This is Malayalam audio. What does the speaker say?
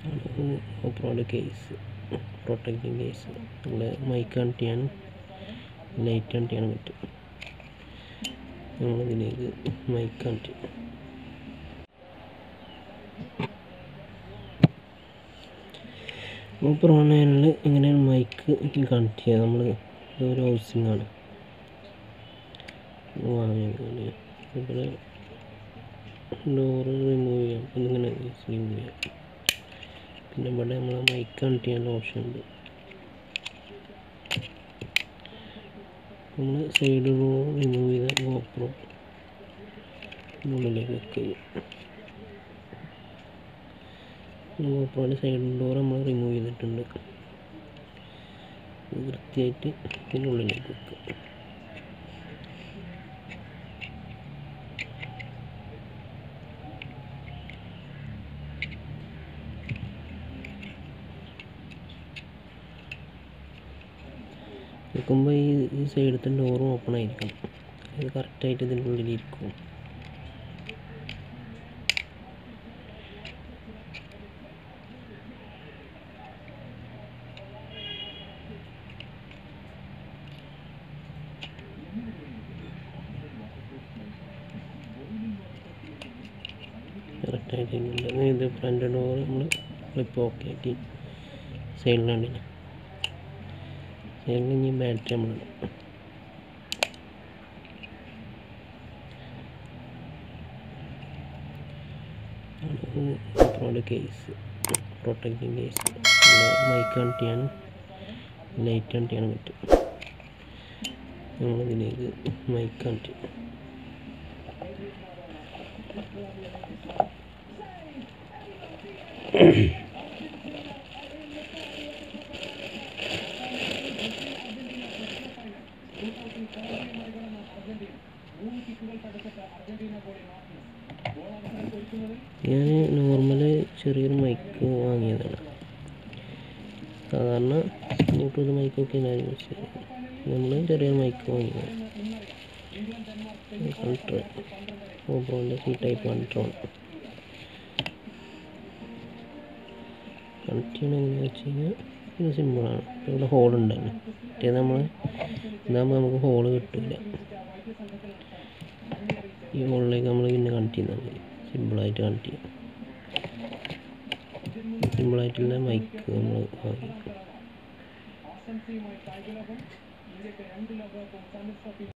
ഓപ്പറോയുടെ കേസ് പ്രൊട്ടക്റ്റിംഗ് കേസ് നമ്മുടെ മൈക്ക് കണക്ട് ചെയ്യാനും ലൈറ്റ് കണക്ട് ചെയ്യാനും പറ്റും നമ്മളിതിലേക്ക് മൈക്ക് കണക്ട് ചെയ്യും അപ്പോൾ പ്രൊണയിൽ ഇങ്ങനെയാണ് മൈക്ക് കണക്ട് ചെയ്യുക നമ്മൾ ഇതൊരു ഹൗസിംഗ് ആണ് വാങ്ങിയത് ഇവിടെ ഡോറ് റിമൂവ് ചെയ്യാം ഇങ്ങനെ റിമൂവ് ചെയ്യാം പിന്നെ ഇവിടെ നമ്മൾ മൈക്ക് കണക്ട് ചെയ്യാനുള്ള ഓപ്ഷൻ ഉണ്ട് നമ്മൾ സൈഡ് ഡോർ റിമൂവ് ചെയ്ത ഗോപ്രോ ഉള്ളിലേക്ക് വെക്കുക ഗോപ്രോയുടെ സൈഡ് ഡോർ നമ്മൾ റിമൂവ് ചെയ്തിട്ടുണ്ട് വൃത്തിയായിട്ട് ഇതിനുള്ളിലേക്ക് വെക്കുക വെക്കുമ്പോൾ ഈ ഈ സൈഡത്തെ ഡോറും ഓപ്പൺ ആയിരിക്കണം ഇത് കറക്റ്റായിട്ട് ഇതിൻ്റെ ഉള്ളിലിരിക്കും കറക്റ്റായിട്ട് ഇതിൻ്റെ ഇത് ഫ്രണ്ട് ഡോർ നമ്മൾ ക്ലിപ്പ് ഓക്കെ ആക്കി സൈഡിലാണ്ടില്ല സൈഡിൽ ഇനി ബാറ്ററി നമ്മളിടാം ഓപ്പറോയുടെ case protecting case mic connect ചെയ്യാനും ലൈറ്റ് കണക്ട് ചെയ്യാനും പറ്റും നമ്മളിതിലേക്ക് മൈക്ക് കണക്ട് ചെയ്യും ഞാൻ നോർമൽ ചെറിയൊരു മൈക്ക് വാങ്ങിയതാണ് സാധാരണ ബ്ലൂടൂത്ത് മൈക്കൊക്കെ ഞാൻ യൂസ് ചെയ്യുന്നത് നമ്മൾ ചെറിയൊരു മൈക്ക് വാങ്ങിയതാണ് കൺട്രോൾ ഓപ്രോൻ്റെ സി ടൈപ്പ് കൺട്രോൾ കണക്ട് ചെയ്യണം എങ്ങനെയാണെന്ന് വെച്ച് കഴിഞ്ഞാൽ ഇത് സിമ്പിളാണ് ഇവിടെ ഹോൾ ഉണ്ടല്ലോ മറ്റേ നമ്മൾ ഇതാകുമ്പോൾ നമുക്ക് ഹോള് കിട്ടില്ല ഈ ഹോളിലേക്ക് നമ്മൾ പിന്നെ കണക്ട് ചെയ്താൽ മതി സിമ്പിളായിട്ട് കണക്ട് ചെയ്യാം സിമ്പിളായിട്ടുള്ള മൈക്ക് നമ്മൾ വാങ്ങി